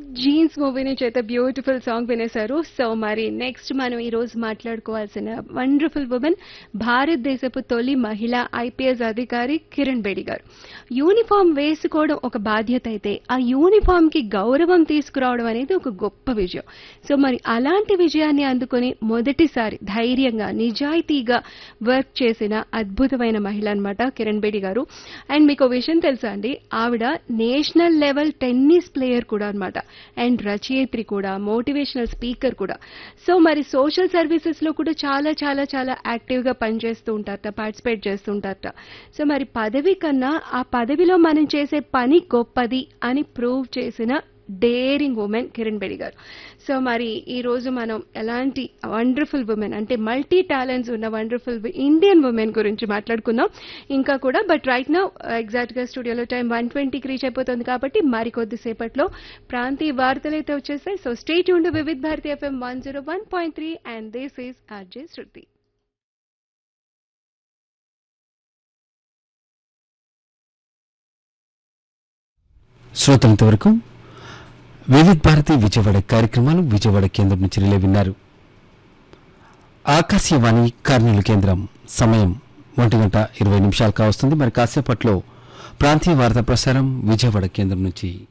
jeans movie నుంచి అయితే beautiful song వినేశారు సో మరి నెక్స్ట్ మనం ఈ రోజు మాట్లాడుకోవాల్సిన వండర్ఫుల్ ఉమెన్ భారతదేశపు తొలి మహిళ ఐపీఎస్ అధికారి కిరణ్ బేడి గారు యూనిఫామ్ వేసుకోవడం ఒక బాధ్యత అయితే ఆ యూనిఫామ్ కి గౌరవం తీసుకురావడం అనేది ఒక గొప్ప విజయం సో మరి అలాంటి విజయాన్ని అందుకొని మొదటిసారి ధైర్యంగా నిజాయితీగా వర్క్ చేసిన అద్భుతమైన మహిళ అన్నమాట కిరణ్ బేడి గారు అండ్ మీకు ఒక విషయం తెలుసా అండి ఆవిడ నేషనల్ లెవెల్ టెన్నిస్ ప్లేయర్ కూడా అన్నమాట అండ్ రచయిత్రి కూడా మోటివేషనల్ స్పీకర్ కూడా సో మరి సోషల్ సర్వీసెస్ లో కూడా చాలా చాలా చాలా యాక్టివ్ గా పనిచేస్తూ ఉంటారట పార్టిసిపేట్ చేస్తూ ఉంటారట సో మరి పదవి కన్నా ఆ పదవిలో మనం చేసే పని గొప్పది అని ప్రూవ్ చేసిన డేరింగ్ ఉమెన్ కిరణ్ బేడి గారు సో మరి ఈ రోజు మనం ఎలాంటి వండర్ఫుల్ ఉమెన్ అంటే మల్టీ టాలెంట్స్ ఉన్న వండర్ఫుల్ ఇండియన్ ఉమెన్ గురించి మాట్లాడుకుందాం ఇంకా కూడా బట్ రైట్ నౌ ఎగ్జాక్ట్ గా స్టూడియోలో టైం వన్ ట్వంటీకి రీచ్ అయిపోతుంది కాబట్టి మరి కొద్దిసేపట్లో ప్రాంతీయ వార్తలు అయితే వచ్చేస్తాయి so stay tuned Vividh Bharati FM one zero one point three and this is RJ Shruti శ్రోతలంతవరకు వివిధ్ భారతి విజయవాడ కార్యక్రమాలు విజయవాడ కేంద్రం నుంచి రిలే విన్నారు ఆకాశవాణి కర్నూలు కేంద్రం సమయం ఒంటి గంట ఇరవై నిమిషాలు కావస్తుంది మరి కాసేపట్లో ప్రాంతీయ వార్తా ప్రసారం విజయవాడ కేంద్రం నుంచి